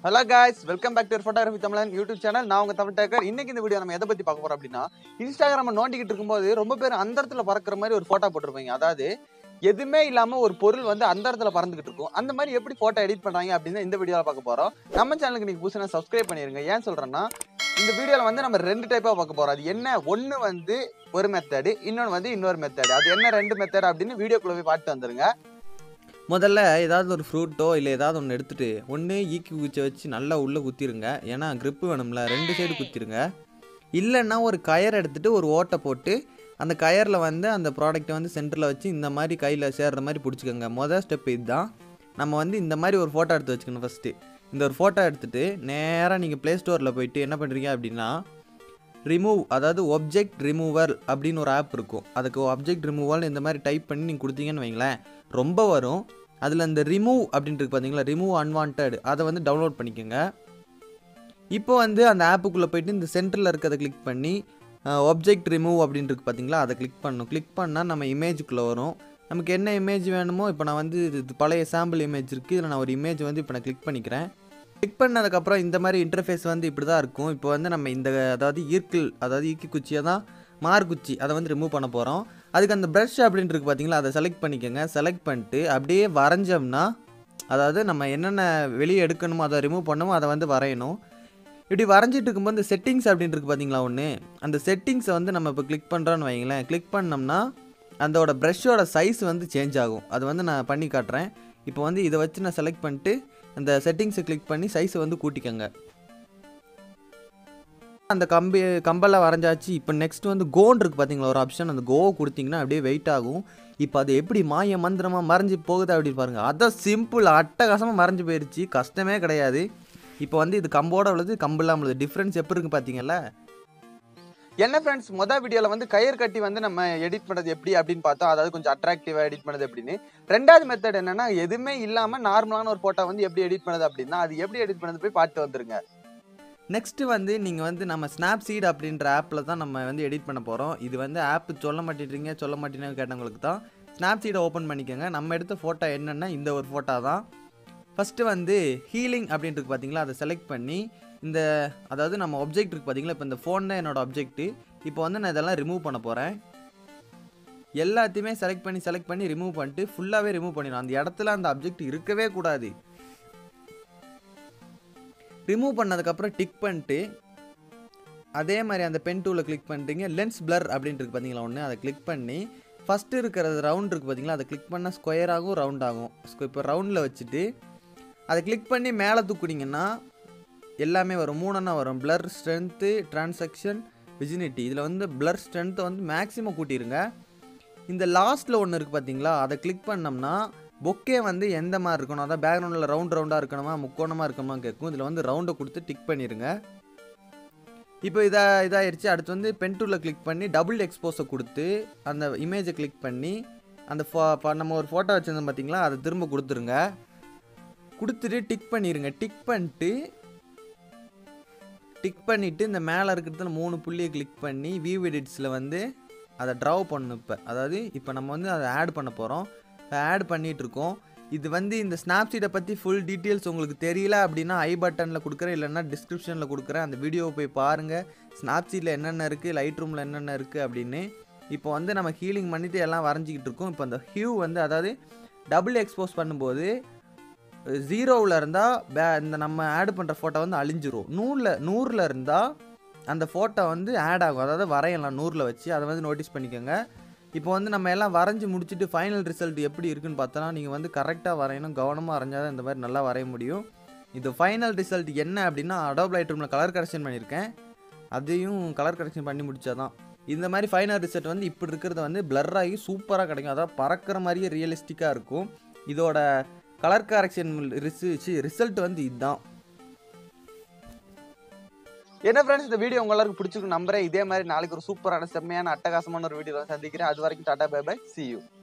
hello guys welcome back to photography Tamilan YouTube channel நான் உங்க Tamil taker இன்னைக்கு இந்த வீடியோ நம்ம எதை பத்தி பார்க்க போறோம் அப்படின்னா இன்ஸ்டாகிராம் நோண்டிக்கிட்டு இருக்கும்போது ரொம்ப பேர் அந்த இடத்துல பறக்கிற மாதிரி ஒரு போட்டோ போட்டிருப்பீங்க அதாவது எதுவுமே இல்லாம ஒரு பொருள் வந்து அந்த இடத்துல பறந்துகிட்டு இருக்கும் அந்த மாதிரி எப்படி போட்டோ எடிட் பண்றாங்க அப்படின்னு இந்த வீடியோல பார்க்க போறோம் நம்ம சேனலுக்கு நீங்க புதுசாக சப்ஸ்கிரைப் பண்ணிருங்க ஏன் சொல்றேன்னா இந்த வீடியோல வந்து நம்ம ரெண்டு டைப்பா பார்க்க போறோம் அது என்ன ஒன்னு வந்து ஒரு மெத்தடு இன்னொன்னு வந்து இன்னொரு மெத்தடு அது என்ன ரெண்டு மெத்தட் அப்படின்னு வீடியோக்குள்ள போய் பார்த்து வந்துருங்க முதல்ல ஏதாவது ஒரு ஃப்ரூட்டோ இல்லை ஏதாவது ஒன்று எடுத்துட்டு ஒன்று ஈக்கி குச்சியை வச்சு நல்லா உள்ளே குத்திருங்க ஏன்னா grip வேணும்ல ரெண்டு சைடு குத்திருங்க இல்லைன்னா ஒரு கயர் எடுத்துட்டு ஒரு ஓட்டை போட்டு அந்த கயரில் வந்து அந்த ப்ராடக்ட்டை வந்து சென்டரில் வச்சு இந்த மாதிரி கையில் சேர்ற மாதிரி பிடிச்சிக்கோங்க மொதல் ஸ்டெப் இதுதான் நம்ம வந்து இந்த மாதிரி ஒரு ஃபோட்டோ எடுத்து வச்சுக்கணும் ஃபஸ்ட்டு இந்த ஒரு ஃபோட்டோ எடுத்துட்டு நேராக நீங்கள் ப்ளே ஸ்டோரில் போயிட்டு என்ன பண்ணுறீங்க அப்படின்னா ரிமூவ் அதாவது ஒப்ஜெக்ட் ரிமூவர் அப்படின்னு ஒரு ஆப் இருக்கும் அதுக்கு ஒப்ஜெக்ட் ரிமூவல் இந்த மாதிரி டைப் பண்ணி நீங்கள் கொடுத்தீங்கன்னு வைங்களேன் ரொம்ப வரும் அதில் இந்த ரிமூவ் அப்படின்ட்டு இருக்கு பார்த்தீங்களா ரிமூவ் அன்வான்ட் அதை வந்து டவுன்லோட் பண்ணிக்கோங்க இப்போ வந்து அந்த ஆப்புக்குள்ளே போயிட்டு இந்த சென்டரில் இருக்கிறத கிளிக் பண்ணி ஒப்ஜெக்ட் ரிமூவ் அப்படின்ட்டு இருக்கு பார்த்தீங்களா அதை கிளிக் பண்ணணும் கிளிக் பண்ணால் நம்ம இமேஜுக்குள்ளே வரும் நமக்கு என்ன இமேஜ் வேணுமோ இப்போ நான் வந்து இது இது பழைய சாம்பிள் இமேஜ் இருக்குது இதில் நான் ஒரு இமேஜ் வந்து இப்போ நான் கிளிக் பண்ணிக்கிறேன் கிளிக் பண்ணதுக்கப்புறம் இந்த மாதிரி இன்டர்ஃபேஸ் வந்து இப்படி தான் இருக்கும் இப்போ வந்து நம்ம இந்த அதாவது ஈர்க்கில் அதாவது ஈக்கி குச்சியை தான் மார்குச்சி அதை வந்து ரிமூவ் பண்ண போகிறோம் அதுக்கு அந்த ப்ரஷ் அப்படின்ட்டு இருக்கு பார்த்தீங்களா அதை செலக்ட் பண்ணிக்கோங்க செலக்ட் பண்ணிட்டு அப்படியே வரைஞ்சோம்னா அதாவது நம்ம என்னென்ன வெளியே எடுக்கணுமோ அதை ரிமூவ் பண்ணணுமோ அதை வந்து வரையணும் இப்படி வரைஞ்சிட்டு இருக்கும்போது இந்த செட்டிங்ஸ் அப்படின்ட்டு இருக்கு பார்த்தீங்களா ஒன்று அந்த செட்டிங்ஸை வந்து நம்ம இப்போ கிளிக் பண்ணுறோன்னு வைங்களேன் கிளிக் பண்ணோம்னா அதோட ப்ரஷ்ஷோட சைஸ் வந்து சேஞ்ச் ஆகும் அது வந்து நான் பண்ணி காட்டுறேன் இப்போ வந்து இதை வச்சு நான் செலக்ட் பண்ணிட்டு அந்த செட்டிங்ஸை கிளிக் பண்ணி சைஸை வந்து கூட்டிக்கோங்க அந்த கம்பி கம்பெல்லாம் வரைஞ்சாச்சு இப்போ நெக்ஸ்ட் வந்து கோன் இருக்குது பார்த்தீங்களா ஒரு ஆப்ஷன் அந்த கோவை கொடுத்தீங்கன்னா அப்படியே வெயிட் ஆகும் இப்போ அது எப்படி மாய மந்திரமாக மறைஞ்சு போகுது அப்படின்னு பாருங்கள் அதான் சிம்பிள் அட்டகாசமாக மறைஞ்சு போயிடுச்சு கஷ்டமே கிடையாது இப்போ வந்து இது கம்போட உள்ளது கம்பு இல்லாமல் உள்ளது டிஃப்ரென்ஸ் எப்படி இருக்குது பார்த்தீங்களா என்ன ஃப்ரெண்ட்ஸ் மொதல் வீடியோவில் வந்து கயிறு கட்டி வந்து நம்ம எடிட் பண்ணது எப்படி அப்படின்னு பார்த்தோம் அதாவது கொஞ்சம் அட்ராக்டிவாக எடிட் பண்ணது அப்படின்னு ரெண்டாவது மெத்தட் என்னன்னா எதுவுமே இல்லாமல் நார்மலான ஒரு ஃபோட்டோ வந்து எப்படி எடிட் பண்ணது அப்படின்னா அது எப்படி எடிட் பண்ணது போய் பார்த்து வந்துருங்க நெக்ஸ்ட்டு வந்து நீங்கள் வந்து நம்ம ஸ்னாப்சீட் அப்படின்ற ஆப்பில் தான் நம்ம வந்து எடிட் பண்ண போகிறோம் இது வந்து ஆப் சொல்ல மாட்டேன்றீங்க சொல்ல மாட்டேன்னு கேட்டவங்களுக்கு தான் ஸ்னாப்சீடை ஓப்பன் பண்ணிக்கோங்க நம்ம எடுத்த ஃபோட்டோ என்னென்னா இந்த ஒரு ஃபோட்டோ தான் ஃபஸ்ட்டு வந்து ஹீலிங் அப்படின்ட்டு இருக்கு பார்த்தீங்களா அதை செலக்ட் பண்ணி இந்த அதாவது நம்ம ஒப்ஜெக்ட் இருக்குது பார்த்தீங்களா இப்போ இந்த ஃபோன் தான் என்னோட ஒப்ஜெக்ட்டு இப்போ வந்து நான் இதெல்லாம் ரிமூவ் பண்ண போகிறேன் எல்லாத்தையுமே செலக்ட் பண்ணி செலக்ட் பண்ணி ரிமூவ் பண்ணிட்டு ஃபுல்லாகவே ரிமூவ் பண்ணிடணும் அந்த இடத்துல அந்த அப்ஜெக்ட் இருக்கவே கூடாது ரிமூவ் பண்ணதுக்கப்புறம் டிக் பண்ணிட்டு அதே மாதிரி அந்த பென் டூவில் கிளிக் பண்ணிட்டீங்க லென்ஸ் பிளர் அப்படின்ட்டு இருக்கு பார்த்தீங்களா ஒன்று அதை கிளிக் பண்ணி ஃபஸ்ட்டு இருக்கிறது ரவுண்ட் இருக்குது பார்த்தீங்களா அதை கிளிக் பண்ணால் ஸ்கொயர் ஆகும் ரவுண்ட் ஆகும் இப்போ ரவுண்டில் வச்சுட்டு அதை கிளிக் பண்ணி மேலே தூக்குனீங்கன்னா எல்லாமே வரும் மூணுன்னா வரும் பிளர் ஸ்ட்ரென்த்து டிரான்சாக்ஷன் விஜினிட்டி இதில் வந்து பிளர் ஸ்ட்ரென்த்தை வந்து மேக்ஸிமம் கூட்டிடுங்க இந்த லாஸ்ட்டில் ஒன்று இருக்குது பார்த்தீங்களா அதை கிளிக் பண்ணோம்னா பொக்கே வந்து எந்த மாதிரி இருக்கணும் அதான் பேக்ரவுண்டில் ரவுண்ட் ரவுண்டாக இருக்கணுமா முக்கோணமாக இருக்கணுமா கேட்கும் இதில் வந்து ரவுண்டை கொடுத்து டிக் பண்ணிடுங்க இப்போ இதா இதாகிடுச்சு அடுத்து வந்து பென் டூலில் கிளிக் பண்ணி டபுள் எக்ஸ்போஸை கொடுத்து அந்த இமேஜை கிளிக் பண்ணி அந்த ஃபோ ஃப- நம்ம ஒரு ஃபோட்டோ வச்சுருந்தோம் பார்த்தீங்களா அதை திரும்ப கொடுத்துருங்க கொடுத்துட்டு டிக் பண்ணிடுங்க டிக் பண்ணிட்டு டிக் பண்ணிவிட்டு இந்த மேலே இருக்கிறதுல மூணு புள்ளியை கிளிக் பண்ணி வியூ எடிட்ஸில் வந்து அதை ட்ராவ் பண்ணணும் இப்போ அதாவது இப்போ நம்ம வந்து அதை ஆட் பண்ண போகிறோம் ஆட் பண்ணிகிட்டு இருக்கோம் இது வந்து இந்த ஸ்னாப்சீட்டை பற்றி ஃபுல் டீட்டெயில்ஸ் உங்களுக்கு தெரியல அப்படின்னா ஐ பட்டனில் கொடுக்குறேன் இல்லைன்னா டிஸ்கிரிப்ஷனில் கொடுக்குறேன் அந்த வீடியோவை போய் பாருங்கள் ஸ்னாப்சீட்டில் என்னென்ன இருக்குது லைட் ரூமில் என்னென்ன இருக்குது அப்படின்னு இப்போ வந்து நம்ம ஹீலிங் பண்ணிவிட்டு எல்லாம் வரைஞ்சிக்கிட்டு இருக்கோம் இப்போ அந்த ஹியூ வந்து அதாவது டபுள் எக்ஸ்போஸ் பண்ணும்போது ஜீரோவில் இருந்தால் பே இந்த நம்ம ஆட் பண்ணுற ஃபோட்டோ வந்து அழிஞ்சிரும் நூறில் நூறில் இருந்தால் அந்த ஃபோட்டோ வந்து ஆட் ஆகும் அதாவது வரையலாம் நூறில் வச்சு அதை வந்து நோட்டீஸ் பண்ணிக்கோங்க இப்போ வந்து நம்ம எல்லாம் வரைஞ்சி முடிச்சுட்டு ஃபைனல் ரிசல்ட் எப்படி இருக்குன்னு பார்த்தோன்னா நீங்கள் வந்து கரெக்டாக வரையணும் கவனமாக வரைஞ்சால் தான் இந்த மாதிரி நல்லா வரைய முடியும் இது ஃபைனல் ரிசல்ட் என்ன அப்படின்னா அடோப் லைட் ரூமில் கலர் கரெக்ஷன் பண்ணியிருக்கேன் அதையும் கலர் கரெக்ஷன் பண்ணி முடிச்சாதான் இந்த மாதிரி ஃபைனல் ரிசல்ட் வந்து இப்படி இருக்கிறத வந்து blur ஆகி சூப்பராக கிடைக்கும் அதாவது பறக்கிற மாதிரியே ரியலிஸ்டிக்காக இருக்கும் இதோட கலர் கரெக்ஷன் ரிசு ரிசல்ட் வந்து இதுதான் என்ன ஃப்ரெண்ட்ஸ் இந்த வீடியோ உங்களுக்கு பிடிச்சிருக்கு நம்புறேன் இதே மாதிரி நாளைக்கு ஒரு சூப்பரான செம்மையான அட்டகாசமான ஒரு வீடியோ சந்திக்கிறேன் அது வரைக்கும் tata bye bye see you